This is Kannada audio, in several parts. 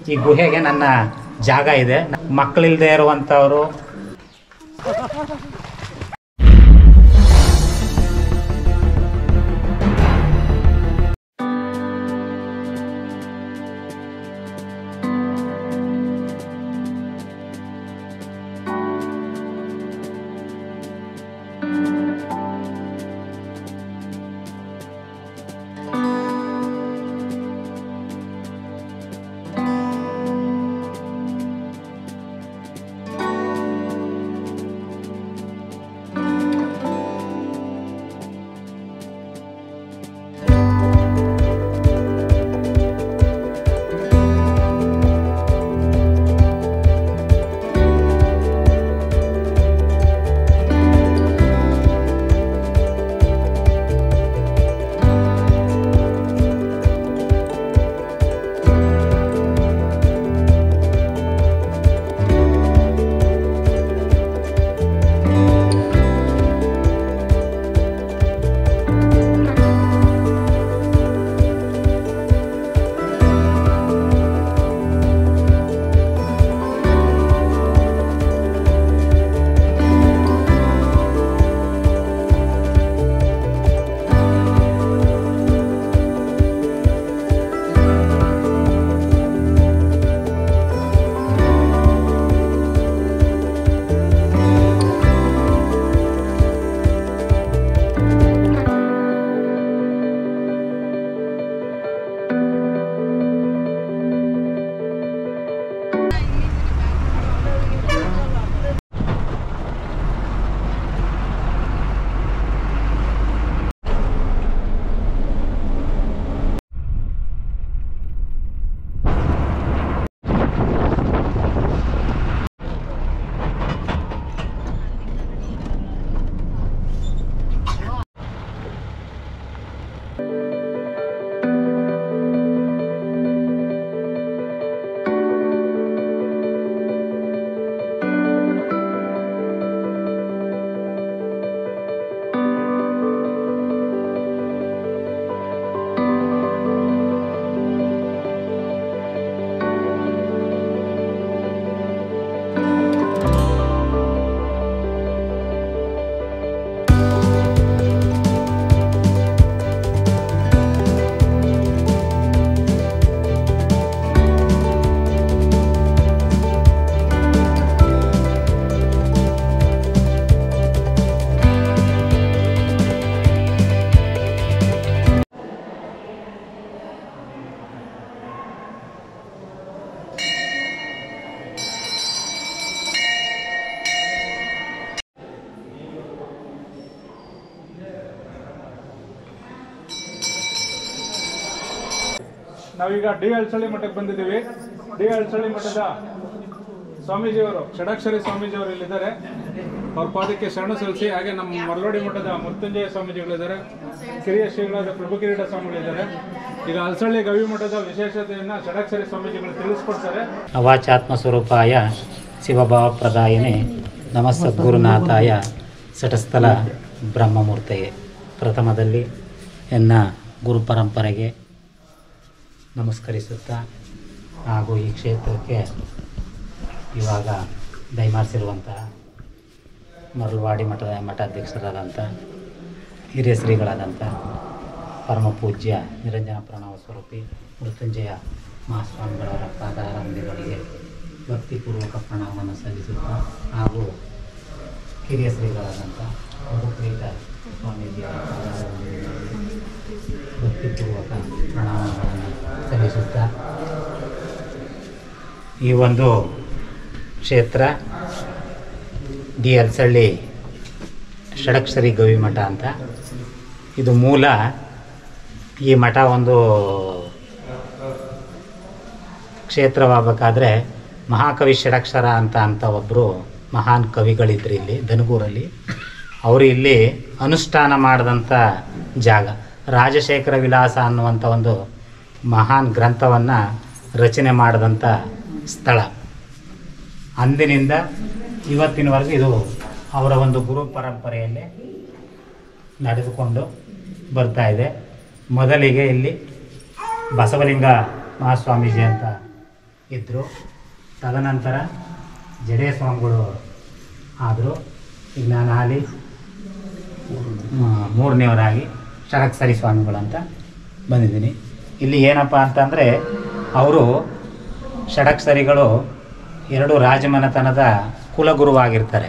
ಈ ಗುಹೆಗೆ ನನ್ನ ಜಾಗ ಇದೆ ಮಕ್ಕಳಿಲ್ಲದೆ ಇರುವಂಥವರು ನಾವೀಗ ಡಿ ಅಳ್ಸಳ್ಳಿ ಮಠಕ್ಕೆ ಬಂದಿದ್ದೀವಿ ಡಿ ಅಳ್ಸಳ್ಳಿ ಮಠದ ಸ್ವಾಮೀಜಿಯವರು ಷಡಾಕ್ಷರಿ ಸ್ವಾಮೀಜಿಯವರು ಇಲ್ಲಿದ್ದಾರೆ ಅವ್ರ ಪಾದಕ್ಕೆ ಶರಣ ಸಲ್ಲಿಸಿ ಹಾಗೆ ನಮ್ಮ ಮರಳೋಡಿ ಮಠದ ಮೃತ್ಯುಂಜಯ ಸ್ವಾಮೀಜಿಗಳಿದ್ದಾರೆ ಕಿರಿಯ ಶ್ರೀಗಳಾದ ಪ್ರಭು ಕಿರೀಟ ಸ್ವಾಮಿಗಳಿದ್ದಾರೆ ಈಗ ಅಲ್ಸಳ್ಳಿ ಗವಿ ಮಠದ ವಿಶೇಷತೆಯನ್ನ ಷಡಾಕ್ಷರಿ ಸ್ವಾಮೀಜಿಗಳು ತಿಳಿಸ್ಕೊಡ್ತಾರೆ ಅವಾಚಾತ್ಮ ಸ್ವರೂಪಾಯ ಶಿವಭಾವಪ್ರದಾಯನೆ ನಮ ಸದ್ಗುರುನಾಥಾಯ ಸಟಸ್ಥಲ ಬ್ರಹ್ಮಮೂರ್ತಿಗೆ ಪ್ರಥಮದಲ್ಲಿ ಎನ್ನ ಗುರು ಪರಂಪರೆಗೆ ನಮಸ್ಕರಿಸುತ್ತಾ ಹಾಗೂ ಈ ಕ್ಷೇತ್ರಕ್ಕೆ ಇವಾಗ ದಯಮಾಡಿಸಿರುವಂತಹ ಮರಳವಾಡಿ ಮಠದ ಮಠಾಧ್ಯಕ್ಷರಾದಂಥ ಹಿರಿಯ ಶ್ರೀಗಳಾದಂಥ ಪರಮ ಪೂಜ್ಯ ನಿರಂಜನ ಪ್ರಣವ ಸ್ವರೂಪಿ ಮೃತ್ಯುಂಜಯ ಮಹಾಸ್ವಾಮಿಗಳವರ ಪಾದಾರಂಭಗಳಿಗೆ ಭಕ್ತಿಪೂರ್ವಕ ಪ್ರಣಾಮವನ್ನು ಸಲ್ಲಿಸುತ್ತಾ ಹಾಗೂ ಹಿರಿಯ ಶ್ರೀಗಳಾದಂಥ ಮಧುಕ್ರೀಟ ಸ್ವಾಮೀಜಿಯವರ ಪಾದಾರಂಭಗಳಿಗೆ ಭಕ್ತಿಪೂರ್ವಕ ಪ್ರಣಾಮಗಳನ್ನು ಸಲ್ಲಿಸುತ್ತಾ ಈ ಒಂದು ಕ್ಷೇತ್ರ ಡಿ ಅಲ್ಸಳ್ಳಿ ಷಡಕ್ಷರಿ ಗವಿ ಮಠ ಅಂತ ಇದು ಮೂಲ ಈ ಮಠ ಒಂದು ಕ್ಷೇತ್ರವಾಗಬೇಕಾದ್ರೆ ಮಹಾಕವಿ ಷಡಕ್ಷರ ಅಂತ ಅಂತ ಒಬ್ಬರು ಮಹಾನ್ ಕವಿಗಳಿದ್ರು ಇಲ್ಲಿ ದನಗೂರಲ್ಲಿ ಅವರು ಇಲ್ಲಿ ಅನುಷ್ಠಾನ ಮಾಡಿದಂಥ ಜಾಗ ರಾಜಶೇಖರ ವಿಲಾಸ ಅನ್ನುವಂಥ ಒಂದು ಮಹಾನ್ ಗ್ರಂಥವನ್ನು ರಚನೆ ಮಾಡಿದಂಥ ಸ್ಥಳ ಅಂದಿನಿಂದ ಇವತ್ತಿನವರೆಗೂ ಇದು ಅವರ ಒಂದು ಗುರು ಪರಂಪರೆಯಲ್ಲಿ ನಡೆದುಕೊಂಡು ಬರ್ತಾ ಇದೆ ಮೊದಲಿಗೆ ಇಲ್ಲಿ ಬಸವಲಿಂಗ ಮಹಾಸ್ವಾಮೀಜಿ ಅಂತ ಇದ್ದರು ತದನಂತರ ಜಡೇ ಸ್ವಾಮಿಗಳು ಆದರು ಈಗ ನಾನು ಹಾಲಿ ಮ- ಮೂರನೇವರಾಗಿ ಷಡಕ್ಷರಿ ಸ್ವಾಮಿಗಳು ಅಂತ ಬಂದಿದ್ದೀನಿ ಇಲ್ಲಿ ಏನಪ್ಪ ಅಂತಂದರೆ ಅವರು ಷಡಕ್ಷರಿಗಳು ಎರಡು ರಾಜಮನೆತನದ ಕುಲಗುರುವಾಗಿರ್ತಾರೆ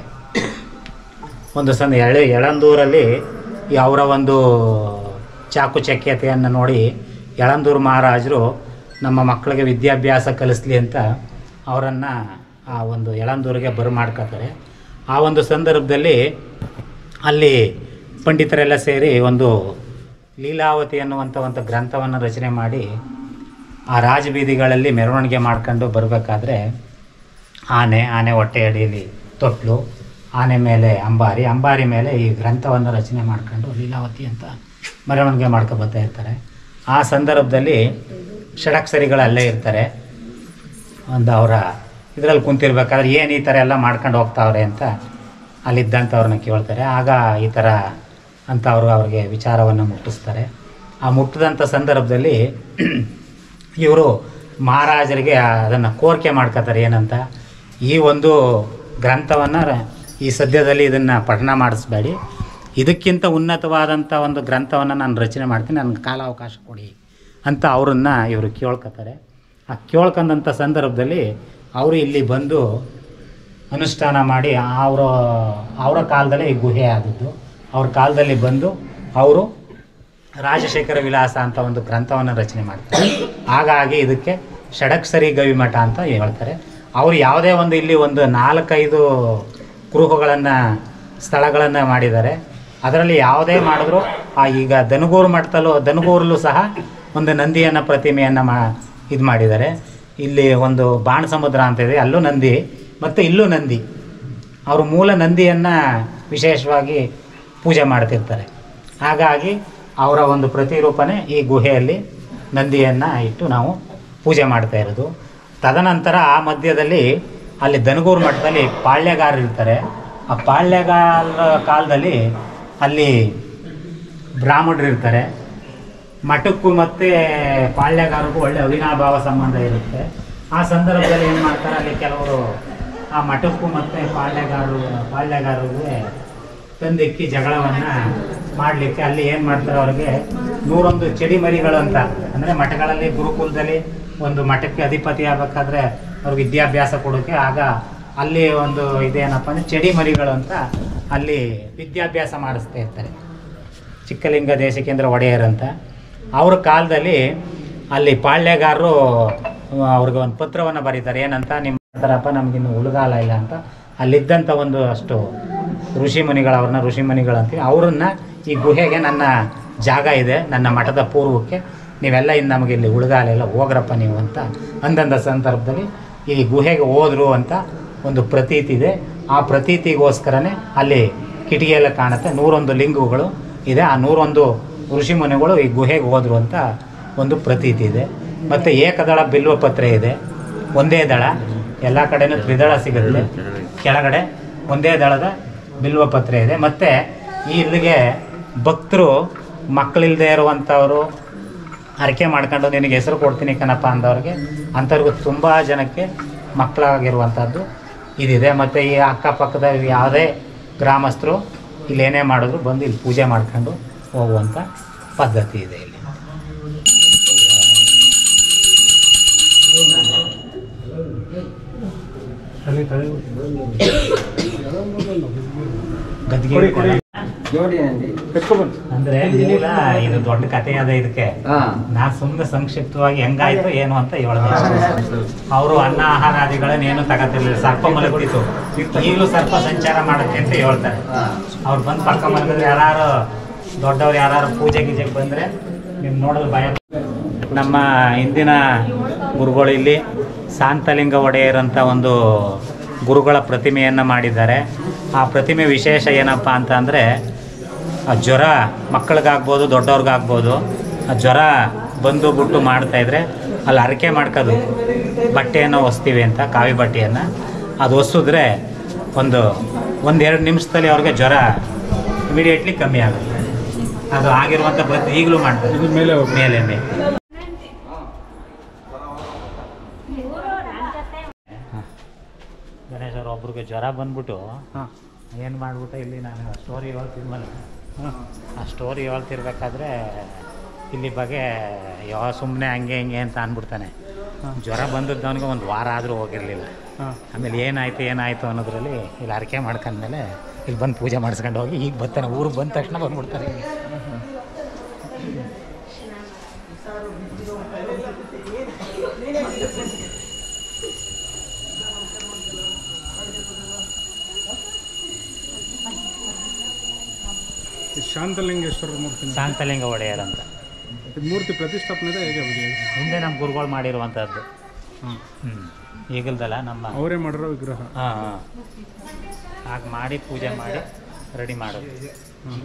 ಒಂದು ಸಂದ ಎಳೆ ಯಳಂದೂರಲ್ಲಿ ಈ ಅವರ ಒಂದು ಚಾಕುಚಕ್ಯತೆಯನ್ನು ನೋಡಿ ಯಳಂದೂರು ಮಹಾರಾಜರು ನಮ್ಮ ಮಕ್ಕಳಿಗೆ ವಿದ್ಯಾಭ್ಯಾಸ ಕಲಿಸ್ಲಿ ಅಂತ ಅವರನ್ನು ಆ ಒಂದು ಯಳಂದೂರಿಗೆ ಬರಮಾಡ್ಕೊತಾರೆ ಆ ಒಂದು ಸಂದರ್ಭದಲ್ಲಿ ಅಲ್ಲಿ ಪಂಡಿತರೆಲ್ಲ ಸೇರಿ ಒಂದು ಲೀಲಾವತಿ ಅನ್ನುವಂಥ ಒಂದು ಗ್ರಂಥವನ್ನು ರಚನೆ ಮಾಡಿ ಆ ರಾಜಬೀದಿಗಳಲ್ಲಿ ಮೆರವಣಿಗೆ ಮಾಡ್ಕೊಂಡು ಬರಬೇಕಾದ್ರೆ ಆನೆ ಆನೆ ಹೊಟ್ಟೆ ಅಡಿಯಲ್ಲಿ ತೊಟ್ಲು ಆನೆ ಮೇಲೆ ಅಂಬಾರಿ ಅಂಬಾರಿ ಮೇಲೆ ಈ ಗ್ರಂಥವನ್ನು ರಚನೆ ಮಾಡ್ಕೊಂಡು ಲೀಲಾವತಿ ಅಂತ ಮೆರವಣಿಗೆ ಮಾಡ್ಕೊ ಬರ್ತಾ ಇರ್ತಾರೆ ಆ ಸಂದರ್ಭದಲ್ಲಿ ಷಡಕ್ಷರಿಗಳು ಅಲ್ಲೇ ಇರ್ತಾರೆ ಒಂದು ಅವರ ಇದರಲ್ಲಿ ಕುಂತಿರ್ಬೇಕಾದ್ರೆ ಏನು ಈ ಥರ ಎಲ್ಲ ಮಾಡ್ಕೊಂಡು ಹೋಗ್ತಾವ್ರೆ ಅಂತ ಅಲ್ಲಿದ್ದಂಥವ್ರನ್ನ ಕೇಳ್ತಾರೆ ಆಗ ಈ ಥರ ಅಂತ ಅವರು ಅವ್ರಿಗೆ ವಿಚಾರವನ್ನು ಮುಟ್ಟಿಸ್ತಾರೆ ಆ ಮುಟ್ಟಿದಂಥ ಸಂದರ್ಭದಲ್ಲಿ ಇವರು ಮಹಾರಾಜರಿಗೆ ಅದನ್ನು ಕೋರಿಕೆ ಮಾಡ್ಕೋತಾರೆ ಏನಂತ ಈ ಒಂದು ಗ್ರಂಥವನ್ನು ಈ ಸದ್ಯದಲ್ಲಿ ಇದನ್ನು ಪಠಣ ಮಾಡಿಸ್ಬೇಡಿ ಇದಕ್ಕಿಂತ ಉನ್ನತವಾದಂಥ ಒಂದು ಗ್ರಂಥವನ್ನು ನಾನು ರಚನೆ ಮಾಡ್ತೀನಿ ನನಗೆ ಕಾಲಾವಕಾಶ ಕೊಡಿ ಅಂತ ಅವರನ್ನು ಇವರು ಕೇಳ್ಕೊತಾರೆ ಆ ಕೇಳ್ಕೊಂಡಂಥ ಸಂದರ್ಭದಲ್ಲಿ ಅವರು ಇಲ್ಲಿ ಬಂದು ಅನುಷ್ಠಾನ ಮಾಡಿ ಅವರ ಅವರ ಕಾಲದಲ್ಲೇ ಈ ಗುಹೆ ಆದದ್ದು ಅವ್ರ ಕಾಲದಲ್ಲಿ ಬಂದು ಅವರು ರಾಜಶೇಖರ ವಿಲಾಸ ಅಂತ ಒಂದು ಗ್ರಂಥವನ್ನು ರಚನೆ ಮಾಡ್ತಾರೆ ಹಾಗಾಗಿ ಇದಕ್ಕೆ ಷಡಕ್ಷರಿ ಗವಿಮಠ ಅಂತ ಹೇಳ್ತಾರೆ ಅವರು ಯಾವುದೇ ಒಂದು ಇಲ್ಲಿ ಒಂದು ನಾಲ್ಕೈದು ಕುರುಹುಗಳನ್ನು ಸ್ಥಳಗಳನ್ನು ಮಾಡಿದ್ದಾರೆ ಅದರಲ್ಲಿ ಯಾವುದೇ ಮಾಡಿದ್ರು ಆ ಈಗ ದನಗೂರು ಮಠದಲ್ಲೂ ದನಗೂರಲ್ಲೂ ಸಹ ಒಂದು ನಂದಿಯನ್ನು ಪ್ರತಿಮೆಯನ್ನು ಮಾ ಇದು ಮಾಡಿದ್ದಾರೆ ಇಲ್ಲಿ ಒಂದು ಬಾಣ ಸಮುದ್ರ ಅಂತ ಇದೆ ಅಲ್ಲೂ ನಂದಿ ಮತ್ತು ಇಲ್ಲೂ ನಂದಿ ಅವರು ಮೂಲ ನಂದಿಯನ್ನು ವಿಶೇಷವಾಗಿ ಪೂಜೆ ಮಾಡ್ತಿರ್ತಾರೆ ಹಾಗಾಗಿ ಅವರ ಒಂದು ಪ್ರತಿರೂಪನೇ ಈ ಗುಹೆಯಲ್ಲಿ ನಂದಿಯನ್ನು ಇಟ್ಟು ನಾವು ಪೂಜೆ ಮಾಡ್ತಾ ಇರೋದು ತದನಂತರ ಆ ಮಧ್ಯದಲ್ಲಿ ಅಲ್ಲಿ ದನಗೂರು ಮಠದಲ್ಲಿ ಪಾಳ್ಯಗಾರರು ಇರ್ತಾರೆ ಆ ಪಾಳ್ಯಗಾರರ ಕಾಲದಲ್ಲಿ ಅಲ್ಲಿ ಬ್ರಾಹ್ಮಣರು ಇರ್ತಾರೆ ಮಠಕ್ಕೂ ಮತ್ತು ಪಾಳ್ಯಗಾರರಿಗೂ ಒಳ್ಳೆ ಅವಿನಾಭಾವ ಸಂಬಂಧ ಇರುತ್ತೆ ಆ ಸಂದರ್ಭದಲ್ಲಿ ಏನು ಮಾಡ್ತಾರೆ ಅಲ್ಲಿ ಕೆಲವರು ಆ ಮಠಕ್ಕೂ ಮತ್ತು ಪಾಳ್ಯಗಾರರು ಪಾಳ್ಯಗಾರರಿಗೂ ತಂದಿಕ್ಕಿ ಜಗಳವನ್ನು ಮಾಡಲಿಕ್ಕೆ ಅಲ್ಲಿ ಏನು ಮಾಡ್ತಾರೆ ಅವ್ರಿಗೆ ನೂರೊಂದು ಚಡಿ ಮರಿಗಳು ಅಂತ ಅಂದರೆ ಮಠಗಳಲ್ಲಿ ಗುರುಕುಲದಲ್ಲಿ ಒಂದು ಮಠಕ್ಕೆ ಅಧಿಪತಿ ಆಗಬೇಕಾದ್ರೆ ಅವ್ರಿಗೆ ವಿದ್ಯಾಭ್ಯಾಸ ಕೊಡೋಕ್ಕೆ ಆಗ ಅಲ್ಲಿ ಒಂದು ಇದೇನಪ್ಪ ಅಂದರೆ ಚಡಿ ಮರಿಗಳು ಅಂತ ಅಲ್ಲಿ ವಿದ್ಯಾಭ್ಯಾಸ ಮಾಡಿಸ್ತಾ ಇರ್ತಾರೆ ಚಿಕ್ಕಲಿಂಗ ದೇಶಿಕೇಂದ್ರ ಒಡೆಯರ್ ಅಂತ ಅವ್ರ ಕಾಲದಲ್ಲಿ ಅಲ್ಲಿ ಪಾಳ್ಯಗಾರರು ಆ, ಅವ್ರಿಗೆ ಒಂದು ಪತ್ರವನ್ನು ಬರೀತಾರೆ ಏನಂತ ನಿಮ್ಮ ಥರಪ್ಪ ನಮಗಿನ್ನು ಉಳುಗಾಲ ಇಲ್ಲ ಅಂತ ಅಲ್ಲಿದ್ದಂಥ ಒಂದು ಅಷ್ಟು ಋಷಿಮುನಿಗಳು ಅವ್ರನ್ನ ಋಷಿಮುನಿಗಳು ಅಂತೀವಿ ಅವ್ರನ್ನ ಈ ಗುಹೆಗೆ ನನ್ನ ಜಾಗ ಇದೆ ನನ್ನ ಮಠದ ಪೂರ್ವಕ್ಕೆ ನೀವೆಲ್ಲ ಇನ್ನು ನಮಗೆ ಇಲ್ಲಿ ಉಳುಗಾಲ ಇಲ್ಲ ಹೋಗ್ರಪ್ಪ ನೀವು ಅಂತ ಅಂದಂಥ ಸಂದರ್ಭದಲ್ಲಿ ಈ ಗುಹೆಗೆ ಹೋದ್ರು ಅಂತ ಒಂದು ಪ್ರತೀತಿ ಇದೆ ಆ ಪ್ರತೀತಿಗೋಸ್ಕರನೇ ಅಲ್ಲಿ ಕಿಟಿಕಿಯೆಲ್ಲ ಕಾಣುತ್ತೆ ನೂರೊಂದು ಲಿಂಗಗಳು ಇದೆ ಆ ನೂರೊಂದು ಋಷಿಮುನಿಗಳು ಈ ಗುಹೆಗೆ ಹೋದ್ರು ಅಂತ ಒಂದು ಪ್ರತೀತಿ ಇದೆ ಮತ್ತು ಏಕದಳ ಬಿಲ್ವಪತ್ರೆ ಇದೆ ಒಂದೇ ದಳ ಎಲ್ಲ ಕಡೆನೂ ತ್ರಿದಳ ಸಿಗುತ್ತೆ ಕೆಳಗಡೆ ಒಂದೇ ದಳದ ಬಿಲ್ವಪತ್ರೆ ಇದೆ ಮತ್ತು ಈ ಇಲ್ಲಿಗೆ ಭಕ್ತರು ಮಕ್ಕಳಿಲ್ಲದೆ ಇರುವಂಥವರು ಹರಕೆ ಮಾಡ್ಕೊಂಡು ನಿನಗೆ ಹೆಸರು ಕೊಡ್ತೀನಿ ಕಣಪ್ಪ ಅಂದವ್ರಿಗೆ ಅಂಥವ್ರಿಗೂ ತುಂಬ ಜನಕ್ಕೆ ಮಕ್ಕಳಾಗಿರುವಂಥದ್ದು ಇದಿದೆ ಮತ್ತು ಈ ಅಕ್ಕಪಕ್ಕದ ಯಾವುದೇ ಗ್ರಾಮಸ್ಥರು ಇಲ್ಲಿ ಏನೇ ಮಾಡಿದ್ರು ಬಂದು ಇಲ್ಲಿ ಪೂಜೆ ಮಾಡ್ಕೊಂಡು ಹೋಗುವಂಥ ಪದ್ಧತಿ ಇದೆ ಇಲ್ಲಿ ಗದ್ಗೆ ಕೊಡಿ, ಕೊಡಿ. ಜೋಡಿ ಅಂడి ಎತ್ಕೊಬನ್ನಿ ಅಂದ್ರೆ ಮೂಲ ಇದು ದೊಡ್ಡ ಕಥೆ ಅದ ಇದಕ್ಕೆ ಹಾ. ನಾ ಸುಮ್ಮನೆ ಸಂಕ್ಷಿಪ್ತವಾಗಿ ಹೆಂಗಾಯ್ತು ಏನು ಅಂತ ಹೇಳಿದೆ ಅವರು ಅನ್ನ ಆಹಾರಾದಿಗಳನ್ನೇನು ತಗತಿರ್ಲಿಲ್ಲ ಸರ್ಪ ಮಲಗ್ತಿತ್ತು ಈಗಲೂ ಸರ್ಪ ಸಂಚಾರ ಮಾಡುತ್ತೆ ಅಂತ ಹೇಳ್ತಾರೆ ಅವ್ರು ಬಂದು ಪಕ್ಕ ಮಲಗಿದ್ರೆ ಯಾರು ದೊಡ್ಡವ್ರು ಯಾರು ಪೂಜೆ ಗೀಜೆಗೆ ಬಂದರೆ ನೀವು ನೋಡೋದು ಭಯ ನಮ್ಮ ಇಂದಿನ ಗುರುಗಳು ಇಲ್ಲಿ ಶಾಂತಲಿಂಗ ಒಡೆಯರ್ ಅಂತ ಒಂದು ಗುರುಗಳ ಪ್ರತಿಮೆಯನ್ನು ಮಾಡಿದ್ದಾರೆ ಆ ಪ್ರತಿಮೆ ವಿಶೇಷ ಏನಪ್ಪ ಅಂತ ಅಂದರೆ ಆ ಜ್ವರ ಮಕ್ಕಳಿಗಾಗ್ಬೋದು ದೊಡ್ಡವ್ರಿಗಾಗ್ಬೋದು ಆ ಜ್ವರ ಬಂದು ಬಿಟ್ಟು ಮಾಡ್ತಾಯಿದ್ರೆ ಅಲ್ಲಿ ಅರಕೆ ಮಾಡ್ಕೋದು ಬಟ್ಟೆಯನ್ನು ಒಸ್ತೀವಿ ಅಂತ ಕಾವಿ ಬಟ್ಟೆಯನ್ನು ಅದು ಒಸಿದ್ರೆ ಒಂದು ಒಂದೆರಡು ನಿಮಿಷದಲ್ಲಿ ಅವ್ರಿಗೆ ಜ್ವರ ಇಮಿಡಿಯೇಟ್ಲಿ ಕಮ್ಮಿ ಆಗುತ್ತೆ ಅದು ಆಗಿರುವಂಥ ಪ್ರತಿ ಈಗಲೂ ಮಾಡ್ತಾರೆ ಇದು ಮೇಲೆ ಹೋಗಿ ಮೇಲೆ ಮೇಲೆ ಗಣೇಶ್ ಅವ್ರ ಒಬ್ರಿಗೆ ಜ್ವರ ಬಂದ್ಬಿಟ್ಟು ಹಾಂ ಏನು ಮಾಡ್ಬಿಟ್ಟು ಇಲ್ಲಿ ನಾನು ಸ್ಟೋರಿ ಹೇಳ್ತಿದ್ವಲ್ಲ ಹಾಂ ಆ ಸ್ಟೋರಿ ಹೇಳ್ತಿರ್ಬೇಕಾದ್ರೆ ಇಲ್ಲಿ ಬಗ್ಗೆ ಯಾವ ಸುಮ್ಮನೆ ಹಂಗೆ ಹಿಂಗೆ ಅಂತ ಅಂದ್ಬಿಡ್ತಾನೆ ಹಾಂ ಜ್ವರ ಬಂದದ್ದವನಿಗೆ ಒಂದು ವಾರ ಆದರೂ ಹೋಗಿರಲಿಲ್ಲ ಹಾಂ ಆಮೇಲೆ ಏನಾಯ್ತು ಏನಾಯ್ತು ಅನ್ನೋದ್ರಲ್ಲಿ ಇಲ್ಲಿ ಅರಕೆ ಮಾಡ್ಕೊಂಡ್ಮೇಲೆ ಇಲ್ಲಿ ಬಂದು ಪೂಜೆ ಮಾಡಿಸ್ಕೊಂಡು ಹೋಗಿ ಈಗ ಬರ್ತಾನೆ ಊರಿಗೆ ಬಂದ ತಕ್ಷಣ ಬಂದ್ಬಿಡ್ತಾರೆ ಈ ಶಾಂತಲಿಂಗೇಶ್ವರ ಮೂರ್ತಿ ಶಾಂತಲಿಂಗ ಒಡೆಯರ್ ಅಂತ ಇದು ಮೂರ್ತಿ ಪ್ರತಿಷ್ಠಾಪನೆ ಇದೆ ಹೇಗೆ ಆಗಿದೆ ಹಿಂದೆ ನಮ್ಮ ಗುರುಗಳು ಮಾಡಿರುವಂಥದ್ದು ಹಾಂ ಹ್ಞೂ ಈಗಲ್ದಲ್ಲ ನಮ್ಮ ಅವರೇ ಮಾಡಿರೋ ವಿಗ್ರಹ ಹಾಂ ಹಾಂ ಹಾಗೆ ಮಾಡಿ ಪೂಜೆ ಮಾಡಿ ರೆಡಿ ಮಾಡೋದು ಹಾಂ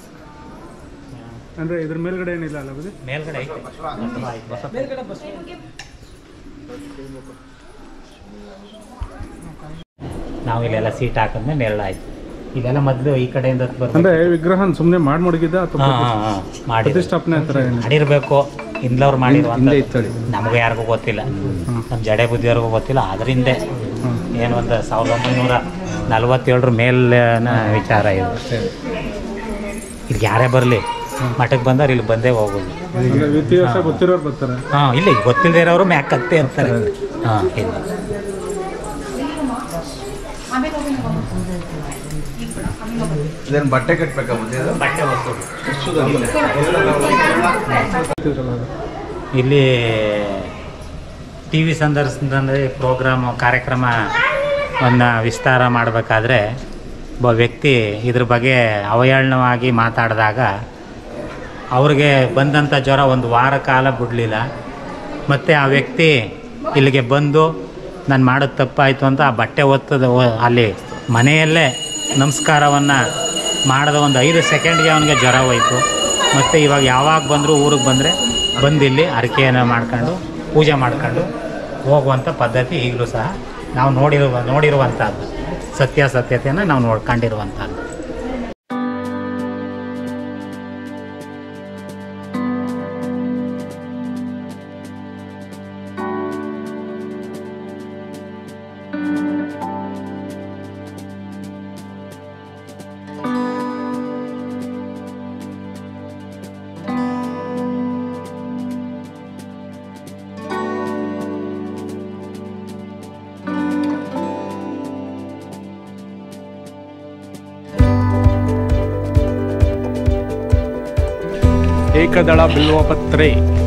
ಅಂದರೆ ಇದ್ರ ಮೇಲ್ಗಡೆ ಏನಿಲ್ಲ ಅಲ್ಲ ಬುದ್ಧಿ ಮೇಲ್ಗಡೆ ಐತೆ ಬಸವ ಐತೆ. ನಾವು ಇಲ್ಲೆಲ್ಲ ಸೀಟ್ ಹಾಕಿದ್ಮೇಲೆ ನೆರಳಾಯ್ತು ಇಲ್ಲೆಲ್ಲ ಮೊದಲು ಈ ಕಡೆಯಿಂದ ಬರ್ಬೇಕು ಅಂದರೆ ವಿಗ್ರಹ ಸುಮ್ಮನೆ ಮಾಡಿ ಮಡಗಿದ್ದ ಅಥವಾ ಹಾಂ ಹಾಂ ಹಾಂ ಮಾಡಿ ಪ್ರತಿಷ್ಠಾಪನೆ ಥರ ಏನು ಮಾಡಿರ್ಬೇಕು ಇಂದ್ಲವ್ರು ಮಾಡಿರುವಂಥ ಹಿಂದೆ ಇತ್ತಳಿ ನಮಗೆ ಯಾರಿಗೂ ಗೊತ್ತಿಲ್ಲ ನಮ್ಮ ಜಡೆ ಬುದ್ಧಿಯವ್ರಿಗೂ ಗೊತ್ತಿಲ್ಲ ಅದರಿಂದ ಹಾಂ ಏನು ಒಂದು ಸಾವಿರದ ಒಂಬೈನೂರ ನಲವತ್ತೇಳರ ಮೇಲಿನ ವಿಚಾರ ಇದು ಇಲ್ಲಿ ಯಾರೇ ಬರಲಿ ಮಠಕ್ಕೆ ಬಂದವ್ರು ಇಲ್ಲಿ ಬಂದೇ ಹೋಗೋದು ಅಂದರೆ ಇತಿಹಾಸ ಗೊತ್ತಿರೋರು ಬರ್ತಾರೆ ಹಾಂ ಇಲ್ಲ ಈಗ ಗೊತ್ತಿಲ್ಲದೆ ಇರೋರು ಮ್ಯಾಕ್ ಹತ್ತೆ ಇರ್ತಾರೆ ಹಾಂ ಇಲ್ಲ ಇದೇನು ಬಟ್ಟೆ ಕಟ್ಬೇಕಾ ಮುಂದೆ ಇದು? ಬಟ್ಟೆ ಹೊಸದು ಗೊತ್ತಿರಲ್ಲ ಅದು ಇಲ್ಲಿ ಟಿ ವಿ ಸಂದರ್ಶನದಲ್ಲಿ ಪ್ರೋಗ್ರಾಮ್ ಕಾರ್ಯಕ್ರಮವನ್ನು ವಿಸ್ತಾರ ಮಾಡಬೇಕಾದ್ರೆ ಒಬ್ಬ ವ್ಯಕ್ತಿ ಇದ್ರ ಬಗ್ಗೆ ಅವಹೇಳನವಾಗಿ ಮಾತಾಡಿದಾಗ ಅವ್ರಿಗೆ ಬಂದಂಥ ಜ್ವರ ಒಂದು ವಾರ ಕಾಲ ಬಿಡಲಿಲ್ಲ ಮತ್ತು ಆ ವ್ಯಕ್ತಿ ಇಲ್ಲಿಗೆ ಬಂದು ನಾನು ಮಾಡೋದು ತಪ್ಪಾಯಿತು ಅಂತ ಆ ಬಟ್ಟೆ ಒತ್ತದ ಅಲ್ಲಿ ಮನೆಯಲ್ಲೇ ನಮಸ್ಕಾರವನ್ನು ಮಾಡಿದ ಒಂದು ಐದು ಸೆಕೆಂಡ್ಗೆ ಅವನಿಗೆ ಜ್ವರ ಹೋಯ್ತು ಮತ್ತು ಇವಾಗ ಯಾವಾಗ ಬಂದರೂ ಊರಿಗೆ ಬಂದರೆ ಬಂದಿಲ್ಲಿ ಅರಕೆಯನ್ನು ಮಾಡ್ಕೊಂಡು ಪೂಜೆ ಮಾಡ್ಕೊಂಡು ಹೋಗುವಂಥ ಪದ್ಧತಿ ಈಗಲೂ ಸಹ ನಾವು ನೋಡಿರುವ ನೋಡಿರುವಂಥದ್ದು ಸತ್ಯಾಸತ್ಯತೆಯನ್ನು ನಾವು ನೋಡ್ಕೊಂಡಿರುವಂಥದ್ದು ಏಕದಳ ಬಿಲ್ವಪತ್ರೆ